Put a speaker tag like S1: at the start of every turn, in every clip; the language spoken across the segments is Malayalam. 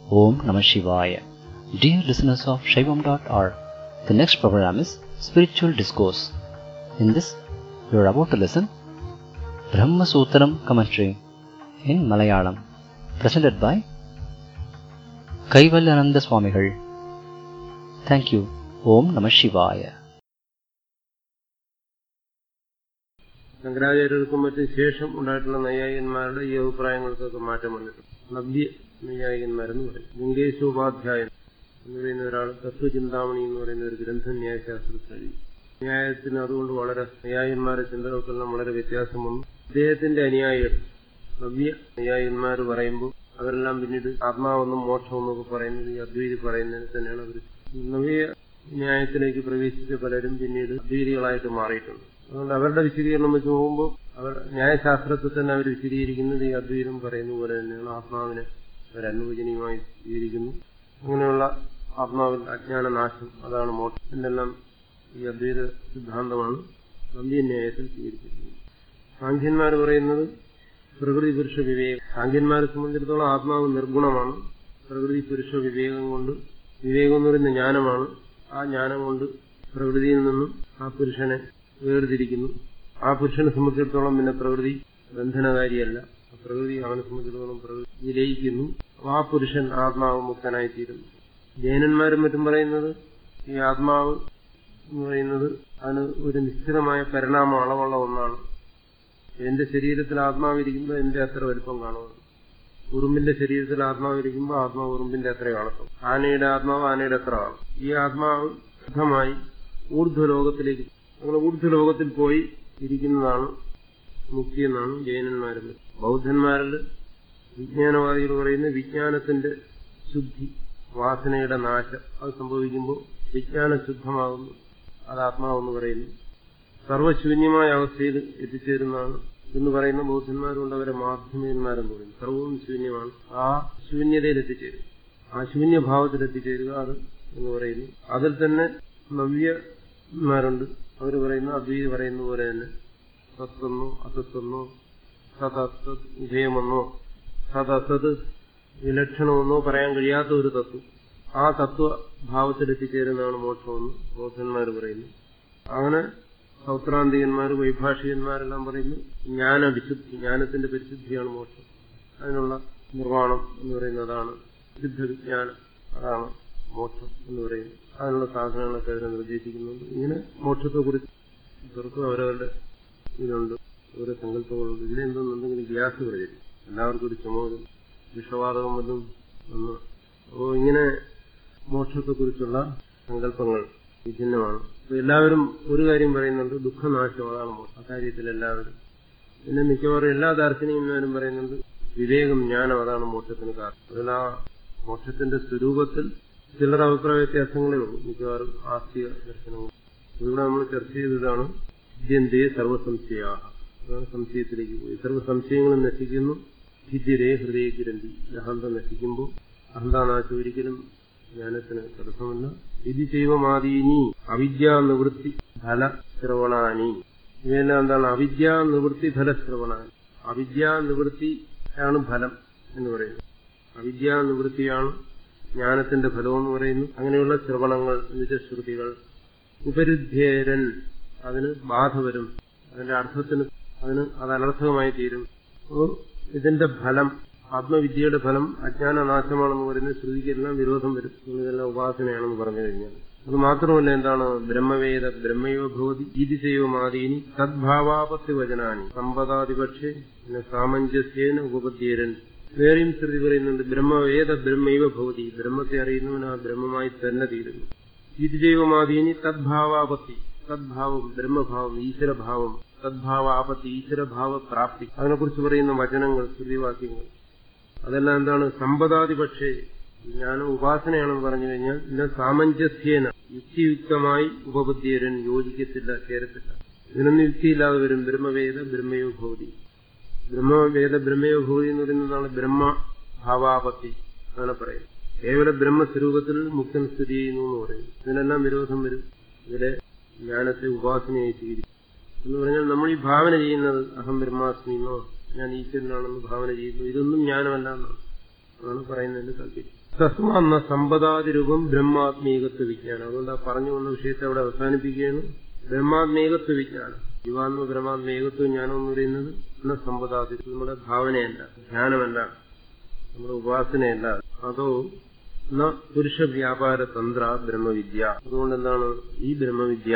S1: Om Namah Shivaya. Dear listeners of Shaivam.org, the next program is Spiritual Discourse. In this, you are about to listen Brahma Sutram commentary in Malayalam, presented by Kaivalyananda Swamigal. Thank you. Om Namah Shivaya.
S2: ശങ്കരാചാര്യർക്കും മറ്റും ശേഷം ഉണ്ടായിട്ടുള്ള നൈയായികന്മാരുടെ ഈ അഭിപ്രായങ്ങൾക്കൊക്കെ മാറ്റം വന്നിട്ടുണ്ട് നവ്യ നൈയായികന്മാരെന്ന് പറയും ലിംഗേശോപാധ്യായൻ എന്ന് പറയുന്ന ഒരാൾ തത്വചിന്താമണി എന്ന് പറയുന്ന ഒരു ഗ്രന്ഥം ന്യായശാസ്ത്രത്തിൽ എഴുതി ന്യായത്തിന് അതുകൊണ്ട് വളരെ നൈയായികന്മാരുടെ ചിന്തകൾക്കെല്ലാം വളരെ വ്യത്യാസം വന്നു അദ്ദേഹത്തിന്റെ അനുയായികൾ നവ്യ നൈയായികന്മാർ പറയുമ്പോൾ അവരെല്ലാം പിന്നീട് ആത്മാവെന്നും മോക്ഷമെന്നും ഒക്കെ പറയുന്നത് ഈ അദ്വൈതി പറയുന്നതിന് തന്നെയാണ് അവർ നവ്യ ന്യായത്തിലേക്ക് പ്രവേശിച്ച പലരും പിന്നീട് അദ്വൈതികളായിട്ട് മാറിയിട്ടുണ്ട് അതുകൊണ്ട് അവരുടെ വിശദീകരണം വെച്ച് നോക്കുമ്പോൾ അവർ ന്യായശാസ്ത്രത്തിൽ തന്നെ അവർ വിശദീകരിക്കുന്നത് ഈ അദ്വൈതം പറയുന്ന പോലെ തന്നെയാണ് ആത്മാവിനെ അവർ അനുവചനീയമായി സ്വീകരിക്കുന്നു അങ്ങനെയുള്ള ആത്മാവിൽ അജ്ഞാനനാശം അതാണ് മോക്ഷം എന്നെല്ലാം ഈ അദ്വൈത സിദ്ധാന്തമാണ് നന്ദ്യന്യായത്തിൽ സ്വീകരിച്ചിരിക്കുന്നത് സാഖ്യന്മാർ പറയുന്നത് പ്രകൃതി പുരുഷ വിവേകം സാഖ്യന്മാരെ സംബന്ധിച്ചിടത്തോളം ആത്മാവ് നിർഗുണമാണ് പ്രകൃതി പുരുഷ വിവേകം കൊണ്ട് വിവേകം എന്ന് പറയുന്ന ജ്ഞാനമാണ് ആ ജ്ഞാനം കൊണ്ട് പ്രകൃതിയിൽ നിന്നും ആ പുരുഷനെ വേർതിരിക്കുന്നു ആ പുരുഷനെ സംബന്ധിച്ചിടത്തോളം പിന്നെ പ്രകൃതി ബന്ധനകാരിയല്ല പ്രകൃതി അവനെ സംബന്ധിച്ചിടത്തോളം പ്രകൃതി വിലയിക്കുന്നു ആ പുരുഷൻ ആത്മാവ് മുക്തനായിത്തീരുന്നു ജൈനന്മാരും മറ്റും പറയുന്നത് ഈ ആത്മാവ് എന്ന് പറയുന്നത് അതിന് ഒരു നിശ്ചിതമായ പരിണാമം അളവുള്ള ഒന്നാണ് എന്റെ ശരീരത്തിൽ ആത്മാവിരിക്കുമ്പോൾ എന്റെ അത്ര വലുപ്പം കാണുന്നു ഉറുമ്പിന്റെ ശരീരത്തിൽ ആത്മാവിരിക്കുമ്പോൾ ആത്മാവ് ഉറുമ്പിന്റെ അത്ര കാണത്തും ആനയുടെ ആത്മാവ് ആനയുടെ അത്ര കാണും ഈ ആത്മാവ് ശുദ്ധമായി ഊർധ്വലോകത്തിലേക്ക് അങ്ങനെ ഊർധ്വലോകത്തിൽ പോയി ഇരിക്കുന്നതാണ് മുക്തി എന്നാണ് ജൈനന്മാരിൽ ബൗദ്ധന്മാരിൽ വിജ്ഞാനവാദികൾ പറയുന്ന വിജ്ഞാനത്തിന്റെ ശുദ്ധി വാസനയുടെ നാശം അത് സംഭവിക്കുമ്പോൾ വിജ്ഞാനം ശുദ്ധമാകുന്നു അത് ആത്മാവെന്ന് പറയുന്നു സർവശൂന്യമായ അവസ്ഥയിൽ എത്തിച്ചേരുന്നതാണ് എന്ന് പറയുന്ന ബൗദ്ധന്മാരുണ്ട് അവരെ മാധ്യമന്മാരെന്ന് പറയുന്നു സർവവും ശൂന്യമാണ് ആ ശൂന്യതയിൽ എത്തിച്ചേരും ആ ശൂന്യഭാവത്തിൽ എത്തിച്ചേരുക അത് എന്ന് പറയുന്നു അതിൽ തന്നെ നവ്യന്മാരുണ്ട് അവർ പറയുന്ന അദ്വൈതി പറയുന്ന പോലെ തന്നെ സത്വെന്നോ അസത്വെന്നോ സതസത് ഉഭയമെന്നോ സതസത് വിലക്ഷണമെന്നോ പറയാൻ കഴിയാത്ത ഒരു തത്വം ആ തത്വഭാവത്തിൽ എത്തിച്ചേരുന്നതാണ് മോക്ഷമെന്ന് ബൗദ്ധന്മാർ പറയുന്നു അങ്ങനെ സൗത്രാന്തികന്മാർ വൈഭാഷികന്മാരെല്ലാം പറയുന്നു ജ്ഞാന വിശുദ്ധി ജ്ഞാനത്തിന്റെ പരിശുദ്ധിയാണ് മോക്ഷം അതിനുള്ള നിർവ്വാണം എന്ന് പറയുന്നതാണ് സിദ്ധ വിജ്ഞാനം അതാണ് മോക്ഷം എന്ന് പറയുന്നത് അതിനുള്ള സാധനങ്ങളൊക്കെ അതിനെ നിർദ്ദേശിക്കുന്നുണ്ട് ഇങ്ങനെ മോക്ഷത്തെക്കുറിച്ച് ഇവർക്ക് അവരവരുടെ ഇതുണ്ട് ഓരോ സങ്കല്പങ്ങളുണ്ട് ഇതിലെന്തെന്നുണ്ടെങ്കിൽ ഗ്യാസ് പ്രചരിക്കും എല്ലാവർക്കും ഒരു ചുമ വരും വിഷവാതകം വരും ഒന്ന് അപ്പോൾ ഇങ്ങനെ മോക്ഷത്തെക്കുറിച്ചുള്ള സങ്കല്പങ്ങൾ വിഭിന്നമാണ് എല്ലാവരും ഒരു കാര്യം പറയുന്നുണ്ട് ദുഃഖനാശം അതാണ് മോക്ഷം അക്കാര്യത്തിൽ എല്ലാവരും പിന്നെ മിക്കവാറും എല്ലാ ദാർശനികന്മാരും പറയുന്നുണ്ട് വിവേകം ജ്ഞാനം അതാണ് മോക്ഷത്തിന് കാരണം അതിൽ ആ മോക്ഷത്തിന്റെ സ്വരൂപത്തിൽ ചിലർ അഭിപ്രായ വ്യത്യാസങ്ങളേ ഉള്ളൂ മിക്കവാറും ആസ്തിക ദർശനങ്ങൾ ഇവിടെ നമ്മൾ ചർച്ച ചെയ്തതാണ് ഭിദ്യന്തേ സർവസംശയ അതാണ് സംശയത്തിലേക്ക് പോയി സർവ്വസംശയങ്ങളും നശിക്കുന്നു ഭിദ്യരേ ഹൃദയ ഗ്രന്ഥി അഹന്ത നശിക്കുമ്പോൾ അഹന്താനാശം ഒരിക്കലും ജ്ഞാനത്തിന് തടസ്സമല്ല ഇത് ചെയ്യുമാദീനി അവിദ്യാ നിവൃത്തി ഫല ശ്രവണാനി ഇവയെല്ലാം എന്താണ് അവിദ്യാ നിവൃത്തി ഫല ശ്രവണാനി അവിദ്യാ നിവൃത്തി ആണ് ഫലം എന്ന് പറയുന്നത് അവിദ്യാ നിവൃത്തിയാണ് ജ്ഞാനത്തിന്റെ ഫലം എന്ന് പറയുന്നു അങ്ങനെയുള്ള ശ്രവണങ്ങൾ എന്നുവെച്ച ശ്രുതികൾ ഉപരുദ്ധേരൻ അതിന് ബാധ വരും അതിന്റെ അർത്ഥത്തിന് അതിന് അത് അനർത്ഥകമായി തീരും അപ്പോൾ ഇതിന്റെ ഫലം ആത്മവിദ്യയുടെ ഫലം അജ്ഞാനനാശമാണെന്ന് പറയുന്ന ശ്രുതിക്കെല്ലാം വിരോധം വരും ഇതെല്ലാം ഉപാസനയാണെന്ന് പറഞ്ഞു കഴിഞ്ഞാൽ അത് മാത്രമല്ല എന്താണ് ബ്രഹ്മവേദ ബ്രഹ്മയോ ഭവതി ഈതിശയോമാദീനി തദ്ഭാവാപത്തി വചനാനി സമ്പദാതിപക്ഷേ പിന്നെ സാമഞ്ജസ്യേന ഉപപദ്യേരൻ വേറെയും ശ്രുതി പറയുന്നുണ്ട് ബ്രഹ്മവേദ ബ്രഹ്മൈവ ഭവതി ബ്രഹ്മത്തെ അറിയുന്നവൻ ആ ബ്രഹ്മമായി തന്നെ തീരുന്നു ഈതിജൈവമാദീനി തദ്ഭാവാപത്തി തദ്ഭാവം ബ്രഹ്മഭാവം ഈശ്വരഭാവം തദ്ഭാവാപത്തി ഈശ്വരഭാവ പ്രാപ്തി അതിനെക്കുറിച്ച് പറയുന്ന വചനങ്ങൾ ശ്രുതിവാക്യങ്ങൾ അതെല്ലാം എന്താണ് സമ്പദാതിപക്ഷേ ജ്ഞാനം ഉപാസനയാണെന്ന് പറഞ്ഞു കഴിഞ്ഞാൽ ഇന്ന സാമഞ്ജസ്യേന യുക്തിയുക്തമായി ഉപബുദ്ധിയരൻ യോജിക്കത്തില്ല ചേരത്തില്ല ഇതിനൊന്നും യുക്തിയില്ലാതെ വരും ബ്രഹ്മവേദ ബ്രഹ്മയോ ഭവതി ബ്രഹ്മവേദ ബ്രഹ്മയോ ഭവതി എന്ന് പറയുന്നതാണ് ബ്രഹ്മഭാവാപത്തി അങ്ങനെ പറയും കേവല ബ്രഹ്മസ്വരൂപത്തിൽ മുക്തൻ സ്ഥിതി ചെയ്യുന്നു എന്ന് പറയും ഇതിനെല്ലാം വിരോധം വരും ഇതിലെ ജ്ഞാനത്തെ ഉപാസനയായി സ്വീകരിക്കും എന്ന് പറഞ്ഞാൽ നമ്മൾ ഈ ഭാവന ചെയ്യുന്നത് അഹം ബ്രഹ്മാസ്മി എന്നോ ഞാൻ ഈശ്വരനാണെന്ന് ഭാവന ചെയ്യുന്നു ഇതൊന്നും ജ്ഞാനമല്ല എന്നാണ് അതാണ് പറയുന്നതിന്റെ താല്പര്യം തസ്മാന്ന സമ്പദാതിരൂപം ബ്രഹ്മാത്മീകത്വ വിജ്ഞാനം അതുകൊണ്ട് ആ പറഞ്ഞു വന്ന വിഷയത്തെ അവിടെ അവസാനിപ്പിക്കുകയാണ് ബ്രഹ്മാത്മേകത്വ വിജ്ഞാനം ജീവാത്മ ബ്രഹ്മാത്മേകത്വ ജ്ഞാനം എന്ന് പറയുന്നത് എന്ന സമ്പദാതി നമ്മുടെ ഭാവനയല്ല ധ്യാനമല്ല നമ്മുടെ ഉപാസനയല്ല അതോ ന പുരുഷ വ്യാപാര തന്ത്ര ബ്രഹ്മവിദ്യ അതുകൊണ്ട് എന്താണ് ഈ ബ്രഹ്മവിദ്യ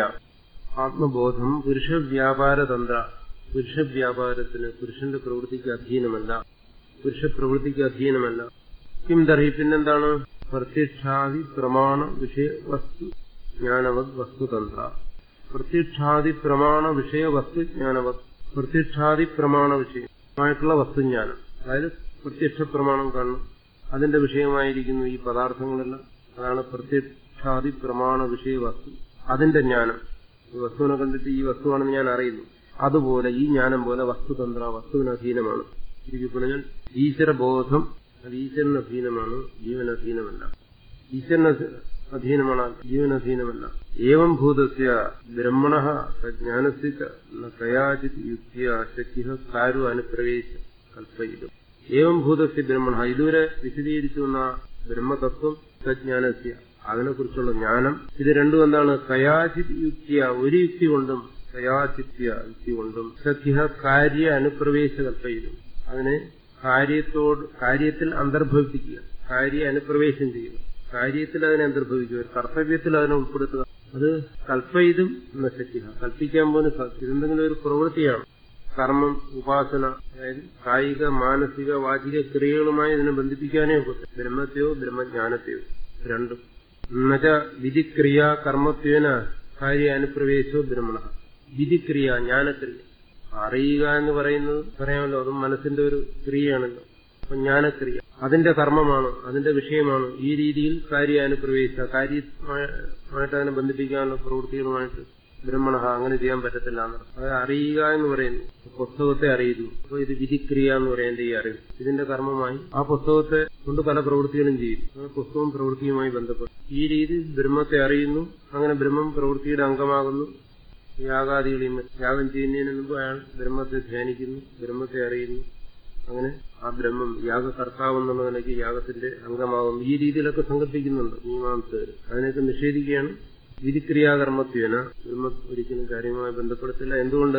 S2: ആത്മബോധം പുരുഷ വ്യാപാര തന്ത്ര പുരുഷ വ്യാപാരത്തിന് പുരുഷന്റെ പ്രവൃത്തിക്ക് അധീനമല്ല പുരുഷ പ്രവൃത്തിക്ക് അധീനമല്ല കിം തർഹി പിന്നെന്താണ് പ്രത്യക്ഷാദി പ്രമാണ വിഷയ വസ്തു ജ്ഞാനവത് വസ്തുതന്ത്ര പ്രത്യക്ഷാദി പ്രമാണ വിഷയ വസ്തുജ്ഞാനവത് പ്രത്യക്ഷാദി പ്രമാണ വിഷയമായിട്ടുള്ള വസ്തുജ്ഞാനം അതായത് പ്രത്യക്ഷ പ്രമാണം കാണണം അതിന്റെ വിഷയമായിരിക്കുന്നു ഈ പദാർത്ഥങ്ങളെല്ലാം അതാണ് പ്രത്യക്ഷാദി പ്രമാണ വിഷയ വസ്തു അതിന്റെ ജ്ഞാനം ഈ വസ്തുവിനെ കണ്ടിട്ട് ഈ വസ്തുവാണെന്ന് ഞാൻ അറിയുന്നു അതുപോലെ ഈ ജ്ഞാനം പോലെ വസ്തുതന്ത്ര വസ്തുവിന് അധീനമാണ് ചുരുക്കി പറഞ്ഞാൽ ഈശ്വരബോധം അത് ഈശ്വരന് അധീനമാണ് ജീവനധീനമല്ല ഈശ്വരന് അധീനമാണ് ജീവനധീനമല്ല ഏവം ഭൂതസ്യ ബ്രഹ്മണ ജ്ഞാനസ്യ കയാചിത് യുക്തിയ ശക്യ കാരു അനുപ്രവേശ കൽപ്പയിലും ഏവം ഭൂതസ്യ ബ്രഹ്മണ ഇതുവരെ വിശദീകരിച്ചു വന്ന ബ്രഹ്മതത്വം സജ്ഞാനസ്യ അതിനെക്കുറിച്ചുള്ള ജ്ഞാനം ഇത് രണ്ടും എന്താണ് കയാചിത് യുക്തിയ ഒരു യുക്തി കൊണ്ടും കയാചിത്യ യുക്തി കൊണ്ടും സഖ്യ കാര്യ അനുപ്രവേശ കൽപ്പയിലും അതിനെ കാര്യത്തോട് കാര്യത്തിൽ അന്തർഭവിപ്പിക്കുക കാര്യ അനുപ്രവേശം ചെയ്യുക കാര്യത്തിൽ അതിനെ അന്തർഭവിക്കുക ഒരു കർത്തവ്യത്തിൽ അതിനെ ഉൾപ്പെടുത്തുക അത് കൽപ്പയിതും നശിക്കുക കൽപ്പിക്കാൻ പോലും സാധിക്കും ഇതെന്തെങ്കിലും ഒരു പ്രവൃത്തിയാണ് കർമ്മം ഉപാസന അതായത് കായിക മാനസിക വാചിക ക്രിയകളുമായി ഇതിനെ ബന്ധിപ്പിക്കാനേ ഒക്കത്തെ ബ്രഹ്മത്തെയോ ബ്രഹ്മജ്ഞാനത്തെയോ രണ്ടും എന്നുവെച്ച വിധിക്രിയ കർമ്മത്വേന കാര്യ അനുപ്രവേശോ ബ്രഹ്മണ വിധിക്രിയ ജ്ഞാനക്രിയ അറിയുക എന്ന് പറയുന്നത് പറയാമല്ലോ അതും മനസ്സിന്റെ ഒരു ക്രിയയാണല്ലോ അപ്പൊ ജ്ഞാനക്രിയ അതിന്റെ കർമ്മമാണ് അതിന്റെ വിഷയമാണ് ഈ രീതിയിൽ കാര്യാനുപ്രവേശിച്ച കാര്യമായിട്ട് അതിനെ ബന്ധിപ്പിക്കാനുള്ള പ്രവൃത്തികളുമായിട്ട് ബ്രഹ്മണ അങ്ങനെ ചെയ്യാൻ പറ്റത്തില്ല എന്ന് അത് അറിയുക എന്ന് പറയുന്നു പുസ്തകത്തെ അറിയുന്നു അപ്പൊ ഇത് വിധിക്രിയ എന്ന് പറയുന്നത് ഈ അറിവ് ഇതിന്റെ കർമ്മമായി ആ പുസ്തകത്തെ കൊണ്ട് പല പ്രവൃത്തികളും ചെയ്യും ആ പുസ്തകവും പ്രവൃത്തിയുമായി ബന്ധപ്പെട്ട് ഈ രീതിയിൽ ബ്രഹ്മത്തെ അറിയുന്നു അങ്ങനെ ബ്രഹ്മം പ്രവൃത്തിയുടെ അംഗമാകുന്നു യാഗാദികളെയും യാഗം ചെയ്യുന്നതിന് മുമ്പ് അയാൾ ബ്രഹ്മത്തെ ധ്യാനിക്കുന്നു ബ്രഹ്മത്തെ അറിയുന്നു അങ്ങനെ ആ ബ്രഹ്മം യാഗകർത്താവ് എന്നുള്ള നിലയ്ക്ക് യാഗത്തിന്റെ അംഗമാകുന്നു ഈ രീതിയിലൊക്കെ സങ്കല്പിക്കുന്നുണ്ട് മീമാംസകർ അതിനൊക്കെ നിഷേധിക്കുകയാണ് വിധിക്രിയാകർമ്മത്വേന ബ്രഹ്മം ഒരിക്കലും കാര്യമായി ബന്ധപ്പെടുത്തില്ല എന്തുകൊണ്ട്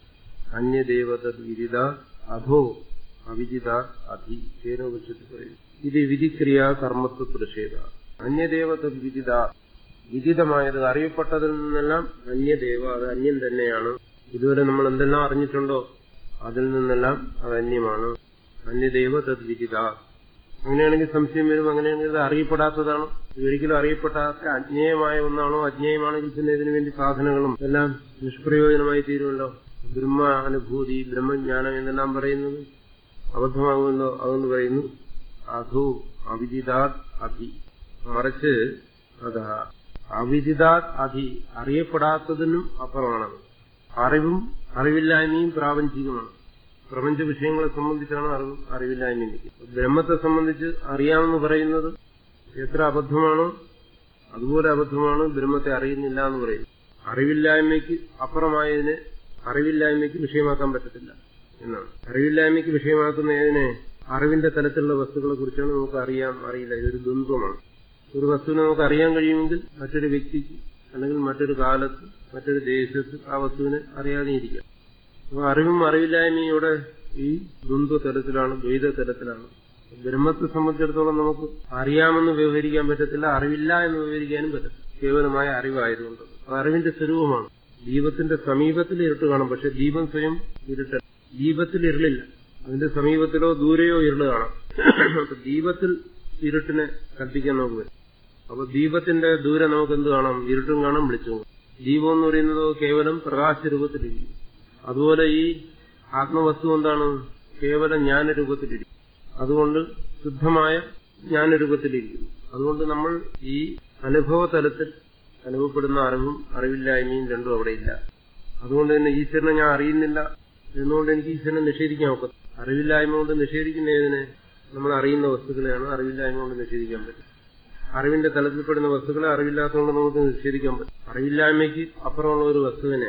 S2: അന്യദേവത വിദിത അധോ അവിജിത അധി ചേനോപക്ഷത്തിൽ പറയുന്നു ഇത് വിധിക്രിയാ കർമ്മത്വ പ്രതിഷേധ അന്യദേവത വിദിത വിദിതമായത് അറിയപ്പെട്ടതിൽ നിന്നെല്ലാം അന്യദേവ അത് അന്യം തന്നെയാണ് ഇതുവരെ നമ്മൾ എന്തെല്ലാം അറിഞ്ഞിട്ടുണ്ടോ അതിൽ നിന്നെല്ലാം അത് അന്യമാണ് അന്യദൈവ തദ് വിദിത അങ്ങനെയാണെങ്കിൽ സംശയം വരും അങ്ങനെയാണെങ്കിൽ ഇത് അറിയപ്പെടാത്തതാണ് ഇതൊരിക്കലും അറിയപ്പെടാത്ത അജ്ഞേയമായ ഒന്നാണോ അജ്ഞേയമാണെങ്കിൽ പിന്നെ ഇതിനു വേണ്ടി സാധനങ്ങളും എല്ലാം നിഷ്പ്രയോജനമായി തീരുമല്ലോ ബ്രഹ്മ അനുഭൂതി ബ്രഹ്മജ്ഞാനം എന്നെല്ലാം പറയുന്നത് അബദ്ധമാകുമല്ലോ അതുകൊണ്ട് പറയുന്നു അധു അവിദിതാത് അധി മറിച്ച് അതാ അവിദിതാത് അധി അറിയപ്പെടാത്തതിനും അപ്പുറമാണത് അറിവും അറിവില്ലായ്മയും പ്രാപഞ്ചികമാണ് പ്രപഞ്ച വിഷയങ്ങളെ സംബന്ധിച്ചാണ് അറിവും അറിവില്ലായ്മയും നിൽക്കുന്നത് ബ്രഹ്മത്തെ സംബന്ധിച്ച് അറിയാമെന്ന് പറയുന്നത് എത്ര അബദ്ധമാണോ അതുപോലെ അബദ്ധമാണ് ബ്രഹ്മത്തെ അറിയുന്നില്ല എന്ന് പറയുന്നത് അറിവില്ലായ്മയ്ക്ക് അപ്പുറമായതിനെ അറിവില്ലായ്മയ്ക്ക് വിഷയമാക്കാൻ പറ്റത്തില്ല എന്നാണ് അറിവില്ലായ്മയ്ക്ക് വിഷയമാക്കുന്ന ഏതിനെ അറിവിന്റെ തലത്തിലുള്ള വസ്തുക്കളെ കുറിച്ചാണ് നമുക്ക് അറിയാം അറിയില്ല ഇതൊരു ദ്വന്ദ്വമാണ് ഒരു വസ്തുവിനെ നമുക്ക് അറിയാൻ കഴിയുമെങ്കിൽ മറ്റൊരു വ്യക്തിക്ക് അല്ലെങ്കിൽ മറ്റൊരു കാലത്ത് മറ്റൊരു ദേശത്ത് ആ വസ്തുവിനെ അറിയാതെ ഇരിക്കാം അപ്പൊ അറിവും അറിവില്ലായ്മയും ഇവിടെ ഈ ദ്വന്ദ്വ തലത്തിലാണ് ദ്വൈത തലത്തിലാണ് ബ്രഹ്മത്തെ സംബന്ധിച്ചിടത്തോളം നമുക്ക് അറിയാമെന്ന് വ്യവഹരിക്കാൻ പറ്റത്തില്ല അറിവില്ല എന്ന് വിവരിക്കാനും പറ്റത്തില്ല കേവലമായ അറിവായതുകൊണ്ട് അത് അറിവിന്റെ സ്വരൂപമാണ് ദീപത്തിന്റെ സമീപത്തിൽ ഇരുട്ട് കാണും പക്ഷെ ദീപം സ്വയം ഇരുട്ടല്ല ദീപത്തിൽ ഇരുളില്ല അതിന്റെ സമീപത്തിലോ ദൂരെയോ ഇരുള് കാണാം അപ്പൊ ദീപത്തിൽ ഇരുട്ടിനെ കൽപ്പിക്കാൻ നമുക്ക് വരും അപ്പൊ ദീപത്തിന്റെ ദൂരെ നമുക്ക് എന്ത് കാണാം ഇരുട്ടും കാണാം വെളിച്ചവും ദീപം എന്ന് പറയുന്നത് കേവലം പ്രകാശ രൂപത്തിലിരിക്കും അതുപോലെ ഈ ആത്മവസ്തു എന്താണ് കേവലം ജ്ഞാനരൂപത്തിലിരിക്കും അതുകൊണ്ട് ശുദ്ധമായ ജ്ഞാനരൂപത്തിലിരിക്കുന്നു അതുകൊണ്ട് നമ്മൾ ഈ അനുഭവ തലത്തിൽ അനുഭവപ്പെടുന്ന അറിവും അറിവില്ലായ്മയും രണ്ടും അവിടെ ഇല്ല അതുകൊണ്ട് തന്നെ ഈശ്വരനെ ഞാൻ അറിയുന്നില്ല എന്നുകൊണ്ട് എനിക്ക് ഈശ്വരനെ നിഷേധിക്കാൻ ഒക്കത്തില്ല അറിവില്ലായ്മ കൊണ്ട് നിഷേധിക്കുന്ന ഏതിനെ നമ്മൾ അറിയുന്ന വസ്തുക്കളെയാണ് അറിവില്ലായ്മ കൊണ്ട് നിഷേധിക്കാൻ പറ്റും അറിവിന്റെ തലത്തിൽപ്പെടുന്ന വസ്തുക്കളെ അറിവില്ലാത്തതുകൊണ്ട് നമുക്ക് നിഷേധിക്കാൻ പറ്റും അറിവില്ലായ്മയ്ക്ക് അപ്പുറമുള്ള ഒരു വസ്തുവിനെ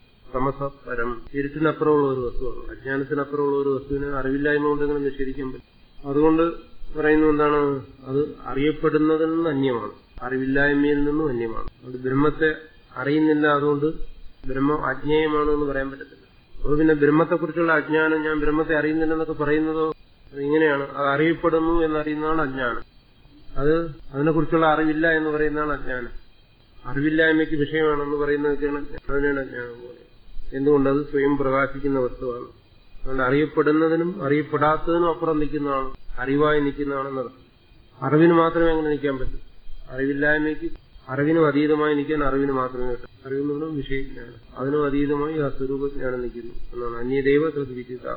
S2: സമസപരം ഇരുട്ടിനപ്പുറമുള്ള ഒരു വസ്തുവാണ് അജ്ഞാനത്തിനപ്പുറമുള്ള ഒരു വസ്തുവിനെ അറിവില്ലായ്മ കൊണ്ട് എങ്ങനെ നിഷേധിക്കാൻ പറ്റും അതുകൊണ്ട് പറയുന്നത് എന്താണ് അത് അറിയപ്പെടുന്നതിൽ നിന്ന് അന്യമാണ് അറിവില്ലായ്മയിൽ നിന്നും അന്യമാണ് അത് ബ്രഹ്മത്തെ അറിയുന്നില്ല അതുകൊണ്ട് ബ്രഹ്മം അജ്ഞേയമാണ് എന്ന് പറയാൻ പറ്റത്തില്ല അപ്പോൾ പിന്നെ ബ്രഹ്മത്തെക്കുറിച്ചുള്ള അജ്ഞാനം ഞാൻ ബ്രഹ്മത്തെ അറിയുന്നില്ലെന്നൊക്കെ പറയുന്നതോ അത് ഇങ്ങനെയാണ് അത് അറിയപ്പെടുന്നു എന്നറിയുന്നതാണ് അജ്ഞാനം അത് അതിനെക്കുറിച്ചുള്ള അറിവില്ല എന്ന് പറയുന്നതാണ് അജ്ഞാനം അറിവില്ലായ്മയ്ക്ക് വിഷയമാണെന്ന് പറയുന്നതൊക്കെയാണ് അതിനാണ് അജ്ഞാനം പോലെ എന്തുകൊണ്ടത് സ്വയം പ്രകാശിക്കുന്ന വസ്തുവാണ് അതുകൊണ്ട് അറിയപ്പെടുന്നതിനും അറിയപ്പെടാത്തതിനും അപ്പുറം നിൽക്കുന്നതാണ് അറിവായി നിൽക്കുന്നതാണെന്നർത്ഥം അറിവിന് മാത്രമേ അങ്ങനെ നിൽക്കാൻ പറ്റൂ അറിവില്ലായ്മയ്ക്ക് അറിവിനും അതീതമായി നിൽക്കാൻ അറിവിന് മാത്രമേ പറ്റൂ അറിവെന്നുള്ള വിഷയജ്ഞാനം അതിനും അതീതമായി ആ സ്വരൂപജ്ഞാനം നിൽക്കുന്നു എന്നാണ് അന്യദൈവ തദ്വിദിത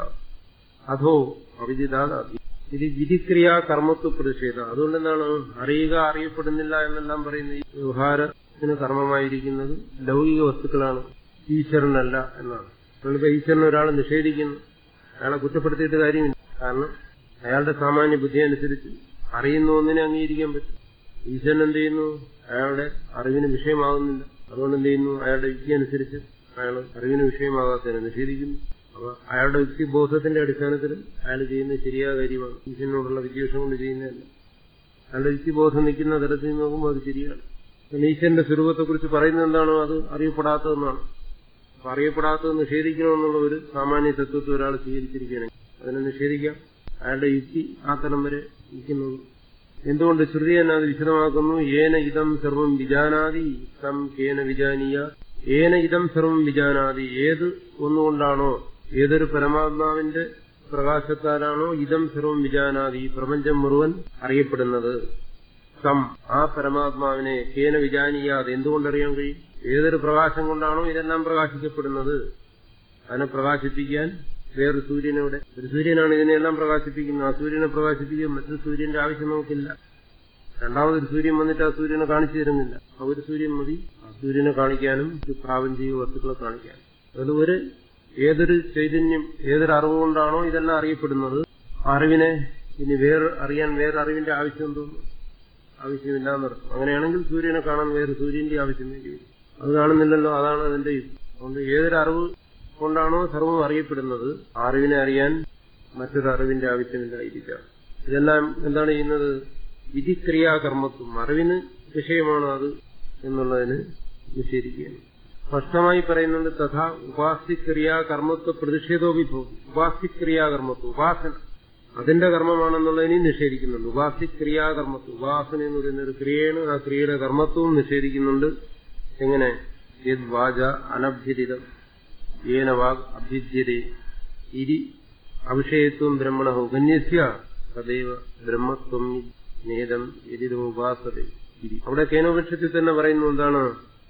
S2: അധോ അവിദിതാത് ഇത് വിധിക്രിയ കർമ്മത്വ പ്രതിഷേധ അതുകൊണ്ട് എന്താണ് അറിയുക അറിയപ്പെടുന്നില്ല എന്നെല്ലാം പറയുന്ന ഈ വ്യവഹാരത്തിന് കർമ്മമായിരിക്കുന്നത് ലൗകിക വസ്തുക്കളാണ് ഈശ്വരനല്ല എന്നാണ് നമ്മളിപ്പോ ഈശ്വരനെ ഒരാൾ നിഷേധിക്കുന്നു അയാളെ കുറ്റപ്പെടുത്തിയിട്ട് കാര്യമില്ല കാരണം അയാളുടെ സാമാന്യ ബുദ്ധി അനുസരിച്ച് അറിയുന്ന ഒന്നിനെ അംഗീകരിക്കാൻ പറ്റും ഈശ്വരൻ എന്ത് ചെയ്യുന്നു അയാളുടെ അറിവിന് വിഷയമാകുന്നില്ല അതുകൊണ്ട് എന്ത് ചെയ്യുന്നു അയാളുടെ യുക്തി അനുസരിച്ച് അയാൾ അറിവിന് വിഷയമാകാത്തതിനെ നിഷേധിക്കുന്നു അപ്പൊ അയാളുടെ യുക്തിബോധത്തിന്റെ അടിസ്ഥാനത്തിൽ അയാൾ ചെയ്യുന്നത് ശരിയായ കാര്യമാണ് ഈശ്വരനോടുള്ള വിദ്വേഷം കൊണ്ട് ചെയ്യുന്നതല്ല അയാളുടെ യുക്തിബോധം നിൽക്കുന്ന തരത്തിൽ നോക്കുമ്പോൾ അത് ശരിയാണ് ഈശ്വരന്റെ സ്വരൂപത്തെക്കുറിച്ച് പറയുന്നത് എന്താണോ അത് അറിയപ്പെടാത്തതെന്നാണ് അപ്പൊ അറിയപ്പെടാത്തത് നിഷേധിക്കണമെന്നുള്ള ഒരു സാമാന്യ തത്വത്തെ ഒരാൾ സ്വീകരിച്ചിരിക്കുകയാണെങ്കിൽ അതിനെ നിഷേധിക്കാം അയാളുടെ യുക്തി ആ തലം വരെ നിൽക്കുന്നത് എന്തുകൊണ്ട് ശ്രുതി തന്നെ അത് വിശദമാക്കുന്നു ഏന ഇതം സർവം വിജാനാതി തം കേന വിജാനീയ ഏന ഇതം സർവം വിജാനാതി ഏത് ഒന്നുകൊണ്ടാണോ ഏതൊരു പരമാത്മാവിന്റെ പ്രകാശത്താലാണോ ഇതം സർവം വിജാനാതി ഈ പ്രപഞ്ചം മുഴുവൻ അറിയപ്പെടുന്നത് സം ആ പരമാത്മാവിനെ കേന വിജാനീയാതെ എന്തുകൊണ്ടറിയാൻ കഴിയും ഏതൊരു പ്രകാശം കൊണ്ടാണോ ഇതെല്ലാം പ്രകാശിക്കപ്പെടുന്നത് അതിനെ പ്രകാശിപ്പിക്കാൻ വേറൊരു സൂര്യനോടെ ഒരു സൂര്യനാണ് ഇതിനെല്ലാം പ്രകാശിപ്പിക്കുന്നത് ആ സൂര്യനെ പ്രകാശിപ്പിക്കാൻ മറ്റൊരു സൂര്യന്റെ ആവശ്യം നമുക്കില്ല രണ്ടാമതൊരു സൂര്യൻ വന്നിട്ട് ആ സൂര്യനെ കാണിച്ചു തരുന്നില്ല ആ ഒരു സൂര്യൻ മതി ആ സൂര്യനെ കാണിക്കാനും പ്രാപഞ്ചിക വസ്തുക്കളെ കാണിക്കാനും അതിൽ ഒരു ഏതൊരു ചൈതന്യം ഏതൊരു അറിവുകൊണ്ടാണോ ഇതെല്ലാം അറിയപ്പെടുന്നത് ആ അറിവിനെ ഇനി വേറെ അറിയാൻ വേറെ അറിവിന്റെ ആവശ്യം തോന്നുന്നു ആവശ്യമില്ലാന്നർത്ഥം അങ്ങനെയാണെങ്കിൽ സൂര്യനെ കാണാൻ വേറെ സൂര്യന്റെ ആവശ്യം വേണ്ടി വരും അത് കാണുന്നില്ലല്ലോ അതാണ് അതിന്റെ യുക്തി അതുകൊണ്ട് ഏതൊരു അറിവ് കൊണ്ടാണോ സർവം അറിയപ്പെടുന്നത് ആ അറിവിനെ അറിയാൻ മറ്റൊരു അറിവിന്റെ ആവശ്യമില്ലായിരിക്കാം ഇതെല്ലാം എന്താണ് ചെയ്യുന്നത് വിധിക്രിയാകർമ്മത്വം അറിവിന് വിഷയമാണ് അത് എന്നുള്ളതിന് നിഷേധിക്കുകയാണ് സ്പഷ്ടമായി പറയുന്നുണ്ട് തഥാ ഉപാസ്യക്രിയാകർമ്മത്വ പ്രതിഷേധോ വിഭവം ഉപാസ്യക്രിയാകർമ്മത്വം ഉപാസന അതിന്റെ കർമ്മമാണെന്നുള്ളതിനെ നിഷേധിക്കുന്നുണ്ട് ഉപാസ്യക്രിയാകർമ്മത്വം ഉപാസന എന്ന് പറയുന്ന ഒരു ക്രിയയാണ് ആ ക്രിയയുടെ കർമ്മത്വവും നിഷേധിക്കുന്നുണ്ട് എങ്ങനെ യത് വാച അനഭ്യരിതം ഏന വാഗ് അഭ്യുജ്യതേ ഇരി അവിഷയത്വം ബ്രഹ്മണ ഉപന്യസ്യ തദൈവ ബ്രഹ്മത്വം നേതം യതിദോപാസത അവിടെ കേനോപക്ഷത്തിൽ തന്നെ പറയുന്നു എന്താണ്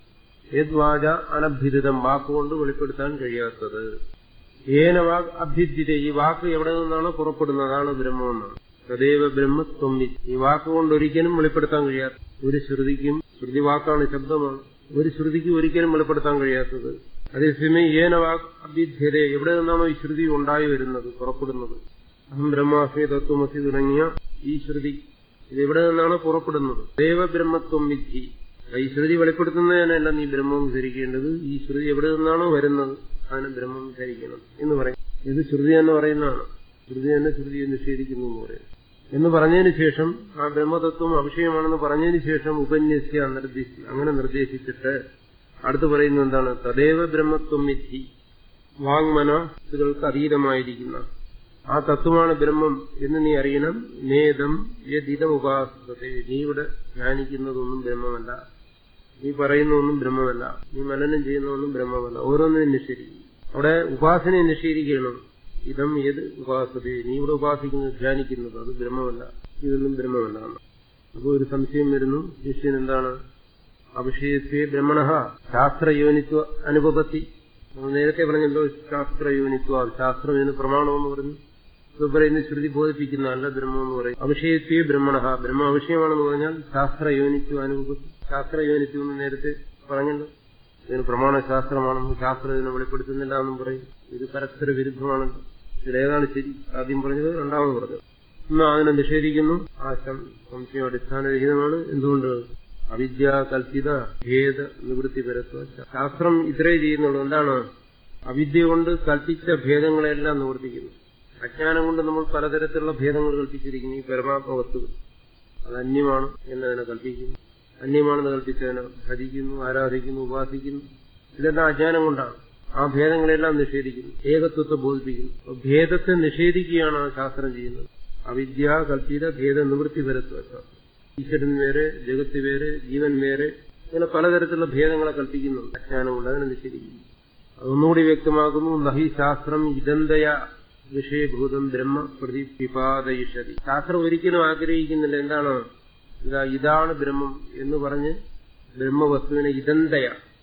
S2: യദ്വാച അനഭ്യുതം വാക്കുകൊണ്ട് വെളിപ്പെടുത്താൻ കഴിയാത്തത് ഏന വാഗ് അഭ്യുജ്യത ഈ വാക്ക് എവിടെ നിന്നാണോ പുറപ്പെടുന്നത് അതാണ് ബ്രഹ്മമെന്നാണ് തദൈവ ബ്രഹ്മത്വം ഈ വാക്കുകൊണ്ട് ഒരിക്കലും വെളിപ്പെടുത്താൻ കഴിയാത്ത ഒരു ശ്രുതിക്കും ശ്രുതി വാക്കാണ് ശബ്ദമാണ് ഒരു ശ്രുതിക്ക് ഒരിക്കലും വെളിപ്പെടുത്താൻ കഴിയാത്തത് അതേസമയം ഏന വാക് അഭ്യുധ്യത എവിടെ നിന്നാണോ ഈ ശ്രുതി ഉണ്ടായി വരുന്നത് പുറപ്പെടുന്നത് അഹം ബ്രഹ്മാസ്മി തത്വമസി തുടങ്ങിയ ഈ ശ്രുതി ഇത് എവിടെ നിന്നാണ് പുറപ്പെടുന്നത് ദേവബ്രഹ്മത്വം വിധി ഈ ശ്രുതി വെളിപ്പെടുത്തുന്നതിനല്ല നീ ബ്രഹ്മം ധരിക്കേണ്ടത് ഈ ശ്രുതി എവിടെ നിന്നാണോ വരുന്നത് അതിന് ബ്രഹ്മം ധരിക്കണം എന്ന് പറയും ഇത് ശ്രുതി എന്ന് പറയുന്നതാണ് ശ്രുതി തന്നെ ശ്രുതിയെ നിഷേധിക്കുന്നു എന്ന് പറയും എന്ന് പറഞ്ഞതിന് ശേഷം ആ ബ്രഹ്മതത്വം അവിഷയമാണെന്ന് പറഞ്ഞതിന് ശേഷം ഉപന്യസ്യ നിർദ്ദേശി അങ്ങനെ നിർദ്ദേശിച്ചിട്ട് അടുത്ത് പറയുന്നത് എന്താണ് തദേവ ബ്രഹ്മത്വം വിധി വാങ്മനസുകൾക്ക് അതീതമായിരിക്കുന്ന ആ തത്വമാണ് ബ്രഹ്മം എന്ന് നീ അറിയണം നേതം യതിതം ഉപാസത്തെ നീ ഇവിടെ ധ്യാനിക്കുന്നതൊന്നും ബ്രഹ്മമല്ല നീ പറയുന്നതൊന്നും ബ്രഹ്മമല്ല നീ മനനം ചെയ്യുന്നതൊന്നും ബ്രഹ്മമല്ല ഓരോന്നിനും നിഷേധിക്കും അവിടെ ഉപാസനയെ നിഷേധിക്കണം ഇതം ഏത് ഉപാസത നീ ഇവിടെ ഉപാസിക്കുന്നത് ധ്യാനിക്കുന്നത് അത് ബ്രഹ്മമല്ല ഇതൊന്നും ബ്രഹ്മമല്ല അപ്പോൾ ഒരു സംശയം വരുന്നു ശിഷ്യൻ എന്താണ് അഭിഷേകത്തെ ബ്രഹ്മണ ശാസ്ത്രയോനിത്വ അനുപത്തി നമ്മൾ നേരത്തെ പറഞ്ഞല്ലോ ശാസ്ത്രയോനിത്വ ശാസ്ത്രം ഇതിന് പ്രമാണമെന്ന് പറഞ്ഞു ഇപ്പൊ പറയുന്ന ശ്രുതി ബോധിപ്പിക്കുന്നതല്ല ബ്രഹ്മം എന്ന് പറയും അഭിഷേകത്തെ ബ്രഹ്മണ ബ്രഹ്മ അഭിഷയമാണെന്ന് പറഞ്ഞാൽ ശാസ്ത്രയോനിത്വ അനുപത്തി ശാസ്ത്രയോനിത്വം എന്ന് നേരത്തെ പറഞ്ഞല്ലോ ഇതിന് പ്രമാണശാസ്ത്രമാണെന്നും ശാസ്ത്രം ഇതിനെ വെളിപ്പെടുത്തുന്നില്ല എന്നും പറയും ഇത് പരസ്പര വിരുദ്ധമാണല്ലോ ഇതിലേതാണ് ശരി ആദ്യം പറഞ്ഞത് രണ്ടാമത് പറഞ്ഞത് ഇന്ന് അതിനെ നിഷേധിക്കുന്നു ആ സംശയം അടിസ്ഥാനരഹിതമാണ് എന്തുകൊണ്ട് അവിദ്യ കൽപ്പിത ഭേദ നിവൃത്തി പരത്വ ശാസ്ത്രം ഇത്രേ ചെയ്യുന്നുള്ളൂ എന്താണ് അവിദ്യ കൊണ്ട് കൽപ്പിച്ച ഭേദങ്ങളെല്ലാം നിവർത്തിക്കുന്നു അജ്ഞാനം കൊണ്ട് നമ്മൾ പലതരത്തിലുള്ള ഭേദങ്ങൾ കൽപ്പിച്ചിരിക്കുന്നു ഈ പരമാത്മ വസ്തുക്കൾ അത് അന്യമാണ് എന്നതിനെ കൽപ്പിക്കുന്നു അന്യമാണെന്ന് കൽപ്പിച്ചതിനെ ഭജിക്കുന്നു ആരാധിക്കുന്നു ഉപാസിക്കുന്നു ഇതെല്ലാം അജ്ഞാനം കൊണ്ടാണ് ആ ഭേദങ്ങളെല്ലാം നിഷേധിക്കുന്നു ഏകത്വത്തെ ബോധിപ്പിക്കുന്നു അപ്പൊ ഭേദത്തെ നിഷേധിക്കുകയാണ് ആ ശാസ്ത്രം ചെയ്യുന്നത് അവിദ്യ കൽപ്പിത ഭേദ നിവൃത്തി വരത്വ ഈശ്വരൻ വേറെ ജഗത്ത് വേറെ ജീവൻ വേറെ ഇങ്ങനെ പലതരത്തിലുള്ള ഭേദങ്ങളെ കൽപ്പിക്കുന്നുണ്ട് അജ്ഞാനം കൊണ്ട് അതിനെ നിഷേധിക്കുന്നു അതൊന്നുകൂടി വ്യക്തമാക്കുന്നു നഹി ശാസ്ത്രം ഇതന്തയ വിഷയഭൂതം ബ്രഹ്മ പ്രതിപിപാദയിഷതി ശാസ്ത്രം ഒരിക്കലും ആഗ്രഹിക്കുന്നില്ല എന്താണ് ഇതാ ഇതാണ് ബ്രഹ്മം എന്ന് പറഞ്ഞ് ബ്രഹ്മവസ്തുവിനെ ഇതന്തയ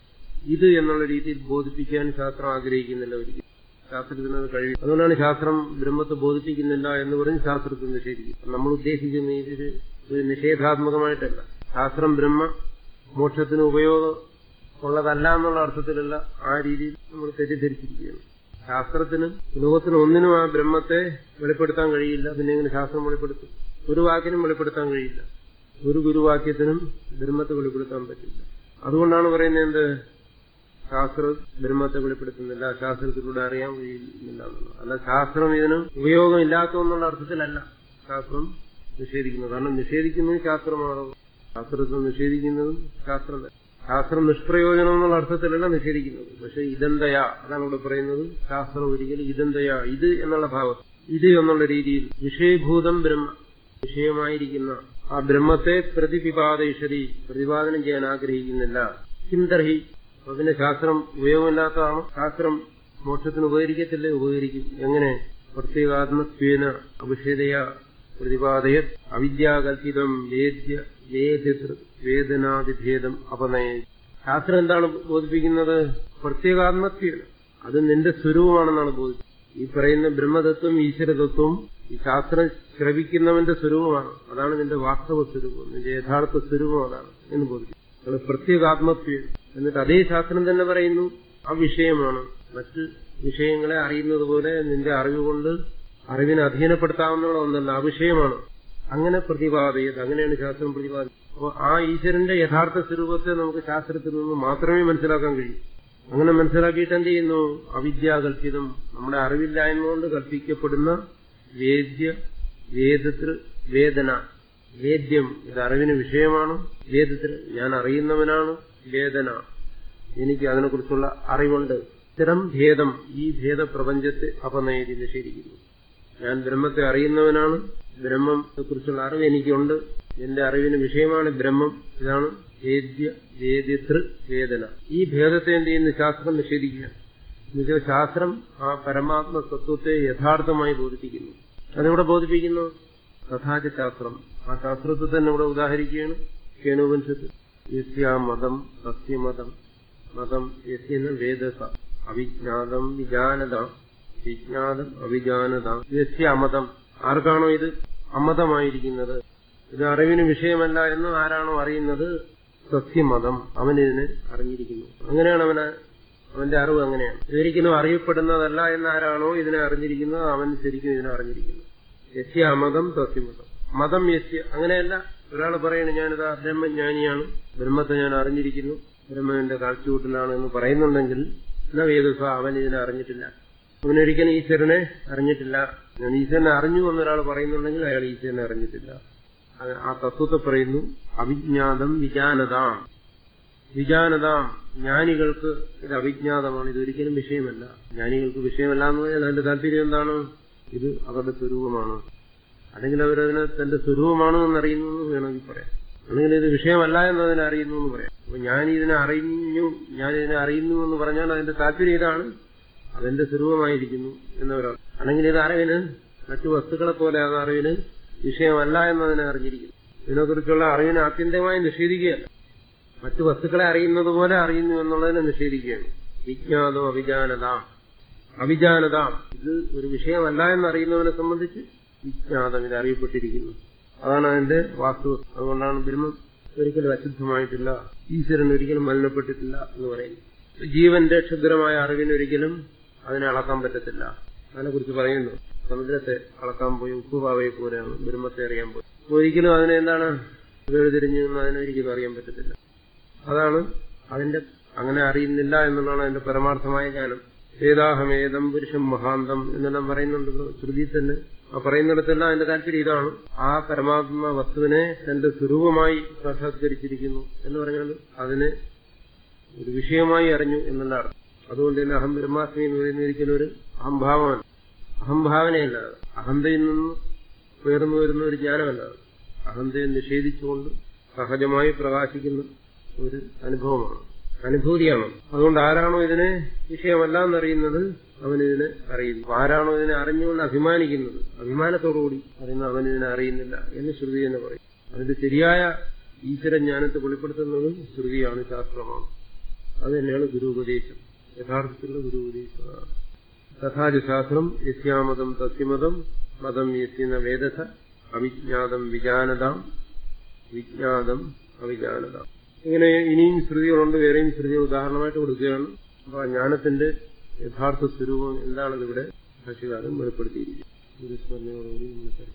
S2: ഇത് എന്നുള്ള രീതിയിൽ ബോധിപ്പിക്കാൻ ശാസ്ത്രം ആഗ്രഹിക്കുന്നില്ല ഒരിക്കലും ശാസ്ത്രത്തിന് അത് കഴിയും അതുകൊണ്ടാണ് ശാസ്ത്രം ബ്രഹ്മത്തെ ബോധിപ്പിക്കുന്നില്ല എന്ന് പറഞ്ഞ് ശാസ്ത്രത്തെ നിഷേധിക്കും നമ്മൾ ഉദ്ദേശിക്കുന്ന ഇതിൽ ഒരു നിഷേധാത്മകമായിട്ടല്ല ശാസ്ത്രം ബ്രഹ്മ മോക്ഷത്തിന് ഉപയോഗം ഉള്ളതല്ല എന്നുള്ള അർത്ഥത്തിലല്ല ആ രീതിയിൽ നമ്മൾ തെറ്റിദ്ധരിച്ചിരിക്കുകയാണ് ശാസ്ത്രത്തിന് ലോകത്തിന് ഒന്നിനും ആ ബ്രഹ്മത്തെ വെളിപ്പെടുത്താൻ കഴിയില്ല പിന്നെ എങ്ങനെ ശാസ്ത്രം വെളിപ്പെടുത്തും ഒരു വാക്കിനും വെളിപ്പെടുത്താൻ കഴിയില്ല ഒരു ഗുരുവാക്യത്തിനും ബ്രഹ്മത്തെ വെളിപ്പെടുത്താൻ പറ്റില്ല അതുകൊണ്ടാണ് പറയുന്നത് എന്ത് ശാസ്ത്ര ബ്രഹ്മത്തെ വെളിപ്പെടുത്തുന്നില്ല ശാസ്ത്രത്തിലൂടെ അറിയാൻ കഴിയുന്നില്ല എന്നുള്ളത് അല്ല ശാസ്ത്രം ഇതിന് ഉപയോഗമില്ലാത്ത എന്നുള്ള അർത്ഥത്തിലല്ല ശാസ്ത്രം നിഷേധിക്കുന്നത് കാരണം നിഷേധിക്കുന്നതും ശാസ്ത്രമാണ് ശാസ്ത്രത്തെ നിഷേധിക്കുന്നതും ശാസ്ത്രം തന്നെ. ശാസ്ത്രം നിഷ്പ്രയോജനം എന്നുള്ള അർത്ഥത്തിലല്ല നിഷേധിക്കുന്നത് പക്ഷെ ഇതെന്തയാ അതാണ് ഇവിടെ പറയുന്നത് ശാസ്ത്രം ഒരിക്കലും ഇതെന്തയാ ഇത് എന്നുള്ള ഭാവം ഇത് എന്നുള്ള രീതിയിൽ വിഷയഭൂതം ബ്രഹ്മ വിഷയമായിരിക്കുന്ന ആ ബ്രഹ്മത്തെ പ്രതിപിപാദയിഷരി പ്രതിപാദനം ചെയ്യാൻ ആഗ്രഹിക്കുന്നില്ല കിന്തർഹി അപ്പൊ പിന്നെ ശാസ്ത്രം ഉപയോഗമില്ലാത്തതാണ് ശാസ്ത്രം മോക്ഷത്തിന് ഉപകരിക്കത്തില്ലേ ഉപകരിക്കും എങ്ങനെ പ്രത്യേകാത്മത്വേന അഭിഷേദയ പ്രതിപാദയ അവിദ്യാകൽപിതം വേദ്യ വേദൃ വേദനാതിഭേദം അപനയ ശാസ്ത്രം എന്താണ് ബോധിപ്പിക്കുന്നത് പ്രത്യേകാത്മത്വമാണ് അത് നിന്റെ സ്വരൂപമാണെന്നാണ് ബോധിപ്പിക്കുന്നത് ഈ പറയുന്ന ബ്രഹ്മതത്വം ഈശ്വരതത്വം ഈ ശാസ്ത്രം ശ്രവിക്കുന്നവന്റെ സ്വരൂപമാണ് അതാണ് നിന്റെ വാസ്തവ സ്വരൂപം നിന്റെ യഥാർത്ഥ സ്വരൂപം അതാണ് എന്ന് ബോധിപ്പിക്കും അത് പ്രത്യേകാത്മത്വം എന്നിട്ട് അതേ ശാസ്ത്രം തന്നെ പറയുന്നു ആ വിഷയമാണ് മറ്റ് വിഷയങ്ങളെ അറിയുന്നത് പോലെ നിന്റെ അറിവുകൊണ്ട് അറിവിനെ അധീനപ്പെടുത്താവുന്ന ഒന്നല്ല ആ വിഷയമാണ് അങ്ങനെ പ്രതിപാദയത് അങ്ങനെയാണ് ശാസ്ത്രം പ്രതിപാദിക്കുന്നത് അപ്പോൾ ആ ഈശ്വരന്റെ യഥാർത്ഥ സ്വരൂപത്തെ നമുക്ക് ശാസ്ത്രത്തിൽ നിന്ന് മാത്രമേ മനസ്സിലാക്കാൻ കഴിയൂ അങ്ങനെ മനസ്സിലാക്കിയിട്ട് എന്ത് ചെയ്യുന്നു അവിദ്യാകൽപിതം നമ്മുടെ അറിവില്ലായ്മ കൊണ്ട് കൽപ്പിക്കപ്പെടുന്ന വേദ്യ വേദതൃ വേദന വേദ്യം ഇത് അറിവിന് വിഷയമാണ് വേദത്തിൽ ഞാൻ അറിയുന്നവനാണ് വേദന എനിക്ക് അതിനെക്കുറിച്ചുള്ള അറിവുണ്ട് ഇത്തരം ഭേദം ഈ ഭേദപ്രപഞ്ചത്തെ അപനയതി നിഷേധിക്കുന്നു ഞാൻ ബ്രഹ്മത്തെ അറിയുന്നവനാണ് ബ്രഹ്മത്തെ കുറിച്ചുള്ള അറിവ് എനിക്കുണ്ട് എന്റെ അറിവിന് വിഷയമാണ് ബ്രഹ്മം ഇതാണ് വേദ്യ വേദ്യതൃ വേദന ഈ ഭേദത്തെ എന്ത് ചെയ്യുന്നു ശാസ്ത്രം നിഷേധിക്കുക എന്നുവെച്ചാൽ ശാസ്ത്രം ആ പരമാത്മ തത്വത്തെ യഥാർത്ഥമായി ബോധിപ്പിക്കുന്നു അതിവിടെ ബോധിപ്പിക്കുന്നു തഥാച ശാസ്ത്രം ആ ശാസ്ത്രത്തെ തന്നെ ഇവിടെ ഉദാഹരിക്കുകയാണ് കേണോപനിഷത്ത് യസ്യാ മതം സത്യമതം മതം യസ്യെന്ന് വേദസ അവിജ്ഞാതം വിജാനത വിജ്ഞാതം അവിജാനത യസ്യ അമതം ആർക്കാണോ ഇത് അമതമായിരിക്കുന്നത് ഇത് അറിവിന് വിഷയമല്ല എന്ന് ആരാണോ അറിയുന്നത് സത്യമതം അവനിതിനെ അറിഞ്ഞിരിക്കുന്നു അങ്ങനെയാണ് അവന് അവന്റെ അറിവ് അങ്ങനെയാണ് ഇതൊരിക്കലും അറിയപ്പെടുന്നതല്ല എന്ന് ആരാണോ ഇതിനെ അറിഞ്ഞിരിക്കുന്നത് അവൻ ശരിക്കും ഇതിനെ അറിഞ്ഞിരിക്കുന്നു യസ്യ അമതം സത്യമതം മതം യസ്യ അങ്ങനെയല്ല ഒരാൾ പറയണ ഞാനിതാ ബ്രഹ്മജ്ഞാനിയാണ് ബ്രഹ്മത്തെ ഞാൻ അറിഞ്ഞിരിക്കുന്നു ബ്രഹ്മന്റെ കാഴ്ചകൂട്ടിലാണ് എന്ന് പറയുന്നുണ്ടെങ്കിൽ എന്നാ വേദസ അവൻ ഇതിനെ അറിഞ്ഞിട്ടില്ല അവനൊരിക്കലും ഈശ്വരനെ അറിഞ്ഞിട്ടില്ല ഞാൻ ഈശ്വരനെ അറിഞ്ഞു എന്നൊരാൾ പറയുന്നുണ്ടെങ്കിൽ അയാൾ ഈശ്വരനെ അറിഞ്ഞിട്ടില്ല ആ തത്വത്തെ പറയുന്നു അവിജ്ഞാതം വിജാനതാം വിജാനതാം ജ്ഞാനികൾക്ക് ഇത് അവിജ്ഞാതമാണ് ഇതൊരിക്കലും വിഷയമല്ല ജ്ഞാനികൾക്ക് വിഷയമല്ല എന്ന് പറഞ്ഞാൽ അതിന്റെ താല്പര്യം എന്താണ് ഇത് അവരുടെ സ്വരൂപമാണ് അല്ലെങ്കിൽ അവരതിനെ തന്റെ സ്വരൂപമാണ് എന്നറിയുന്നു എന്ന് വേണമെങ്കിൽ പറയാം അല്ലെങ്കിൽ ഇത് വിഷയമല്ല എന്നതിനെ അറിയുന്നു എന്ന് പറയാം അപ്പൊ ഞാൻ ഇതിനെ അറിഞ്ഞു ഞാൻ ഇതിനെ അറിയുന്നു എന്ന് പറഞ്ഞാൽ അതിന്റെ താല്പര്യം ഇതാണ് അതെന്റെ സ്വരൂപമായിരിക്കുന്നു എന്നവരാൾ അല്ലെങ്കിൽ ഇത് അറിവിന് മറ്റു വസ്തുക്കളെ പോലെ അത് അറിവിന് വിഷയമല്ല എന്നതിനെ അറിഞ്ഞിരിക്കുന്നു ഇതിനെക്കുറിച്ചുള്ള അറിവിനെ ആത്യന്തികമായി നിഷേധിക്കുകയല്ല മറ്റു വസ്തുക്കളെ അറിയുന്നത് പോലെ അറിയുന്നു എന്നുള്ളതിനെ നിഷേധിക്കുകയാണ് വിജ്ഞാതം അവിജാനതാം അവിജാനതാം ഇത് ഒരു വിഷയമല്ല എന്നറിയുന്നവനെ സംബന്ധിച്ച് വിജ്ഞാതം ഇത് അറിയപ്പെട്ടിരിക്കുന്നു അതാണ് അതിന്റെ വാസ്തു അതുകൊണ്ടാണ് ബ്രഹ്മം ഒരിക്കലും അശുദ്ധമായിട്ടില്ല ഈശ്വരൻ ഒരിക്കലും മലിനപ്പെട്ടിട്ടില്ല എന്ന് പറയുന്നു ജീവന്റെ ക്ഷുദ്രമായ അറിവിനൊരിക്കലും അതിനെ അളക്കാൻ പറ്റത്തില്ല അതിനെക്കുറിച്ച് പറയുന്നു സമുദ്രത്തെ അളക്കാൻ പോയി ഉപ്പുപാവയെ പോലെയാണ് ബ്രഹ്മത്തെ അറിയാൻ പോയി ഒരിക്കലും അതിനെ എന്താണ് വേർതിരിഞ്ഞു എന്ന് അതിനൊരിക്കലും അറിയാൻ പറ്റത്തില്ല അതാണ് അതിന്റെ അങ്ങനെ അറിയുന്നില്ല എന്നുള്ളതാണ് അതിന്റെ പരമാർത്ഥമായ ജ്ഞാനം വേദാഹമേദം പുരുഷം മഹാന്തം എന്നെല്ലാം പറയുന്നുണ്ടല്ലോ ശ്രുതി തന്നെ ആ പറയുന്നിടത്തെല്ലാം അതിന്റെ താല്പര്യം ഇതാണ് ആ പരമാത്മ വസ്തുവിനെ തന്റെ സ്വരൂപമായി സാക്ഷാത്കരിച്ചിരിക്കുന്നു എന്ന് പറഞ്ഞാൽ അതിനെ ഒരു വിഷയമായി അറിഞ്ഞു എന്നുള്ള അർത്ഥം അതുകൊണ്ട് തന്നെ അഹം ബ്രഹ്മാസ്മി എന്ന് പറയുന്ന ഒരിക്കലും ഒരു അഹംഭാവമല്ല അഹംഭാവനയല്ല അത്. അഹന്തയിൽ നിന്ന് ഉയർന്നു വരുന്ന ഒരു ജ്ഞാനമല്ല അത്. അഹന്തയെ നിഷേധിച്ചുകൊണ്ട് സഹജമായി പ്രകാശിക്കുന്ന ഒരു അനുഭവമാണ് അനുഭൂതിയാണ് അതുകൊണ്ട് ആരാണോ ഇതിനെ വിഷയമല്ല എന്നറിയുന്നത് അവൻ ഇതിനെ അറിയുന്നു ആരാണോ ഇതിനെ അറിഞ്ഞുകൊണ്ട് അഭിമാനിക്കുന്നത് അഭിമാനത്തോടുകൂടി അറിയുന്ന അവൻ ഇതിനെ അറിയുന്നില്ല എന്ന് ശ്രുതി എന്ന് പറയും അതിന്റെ ശരിയായ ഈശ്വരജ്ഞാനത്തെ വെളിപ്പെടുത്തുന്നത് ശ്രുതിയാണ് ശാസ്ത്രമാണ് അത് തന്നെയാണ് ഗുരുപദേശം യഥാർത്ഥത്തിലുള്ള ഗുരുപദേശമാണ് തഥാച ശാസ്ത്രം യസ്യാമതം തസ്യമതം മതം യസ്യന വേദത അവിജ്ഞാതം വിജാനതാം വിജ്ഞാതം അവിജാനതാം ഇങ്ങനെ ഇനിയും ശ്രുതികളുണ്ട് വേറെയും ശ്രുതികൾ ഉദാഹരണമായിട്ട് കൊടുക്കുകയാണ് അപ്പൊ ആ ജ്ഞാനത്തിന്റെ യഥാർത്ഥ സ്വരൂപം എന്താണെന്ന് ഇവിടെ ഭാഷകാലം വെളിപ്പെടുത്തിയിരിക്കും ഗുരുസ്മരണയോടുകൂടി നമ്മൾ